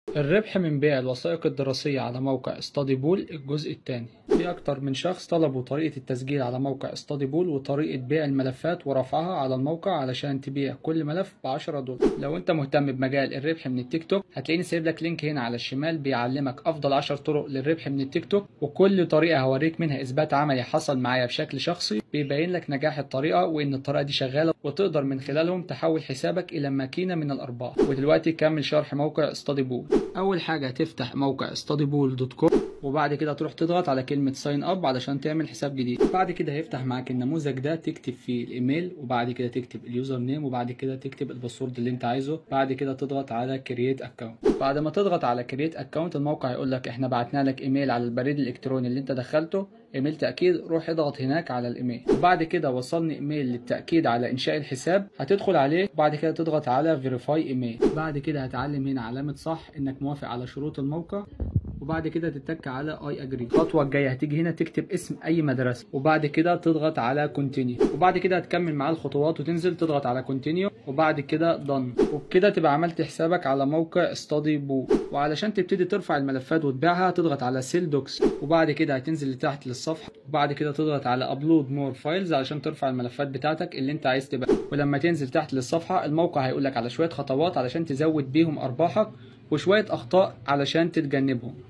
الربح من بيع الوثائق الدراسية على موقع ستادي بول الجزء الثاني في أكتر من شخص طلبوا طريقة التسجيل على موقع ستادي بول وطريقة بيع الملفات ورفعها على الموقع علشان تبيع كل ملف ب 10 دولار لو أنت مهتم بمجال الربح من التيك توك هتلاقيني سايب لك لينك هنا على الشمال بيعلمك أفضل 10 طرق للربح من التيك توك وكل طريقة هوريك منها إثبات عملي حصل معايا بشكل شخصي بيبين لك نجاح الطريقة وإن الطريقة دي شغالة وتقدر من خلالهم تحول حسابك إلى ماكينة من الأرباح ودلوقتي كمل شرح موقع ستادي بول أول حاجة هتفتح موقع studypool.com وبعد كده تروح تضغط على كلمة ساين اب علشان تعمل حساب جديد بعد كده هيفتح معاك النموذج ده تكتب فيه الايميل وبعد كده تكتب اليوزر نيم وبعد كده تكتب الباسورد اللي انت عايزه بعد كده تضغط على كرييت اكونت بعد ما تضغط على كرييت اكونت الموقع هيقول لك احنا بعتنا لك ايميل على البريد الالكتروني اللي انت دخلته ايميل تاكيد روح اضغط هناك على الايميل وبعد كده وصلني ايميل للتاكيد على انشاء الحساب هتدخل عليه وبعد كده تضغط على فيريفاي ايميل بعد كده هتعلم هنا علامه صح انك موافق على شروط الموقع وبعد كده تتك على اي اجري الخطوه الجايه هتيجي هنا تكتب اسم اي مدرسه وبعد كده تضغط على كونتينيو وبعد كده هتكمل معاه الخطوات وتنزل تضغط على كونتينيو وبعد كده دن وبكده تبقى عملت حسابك على موقع ستادي بو وعلشان تبتدي ترفع الملفات وتبيعها تضغط على سيل دوكس وبعد كده هتنزل لتحت للصفحه وبعد كده تضغط على ابلود مور فايلز علشان ترفع الملفات بتاعتك اللي انت عايز تبيعها ولما تنزل تحت للصفحه الموقع هيقول لك على شويه خطوات علشان تزود بيهم ارباحك وشويه اخطاء علشان تتجنبهم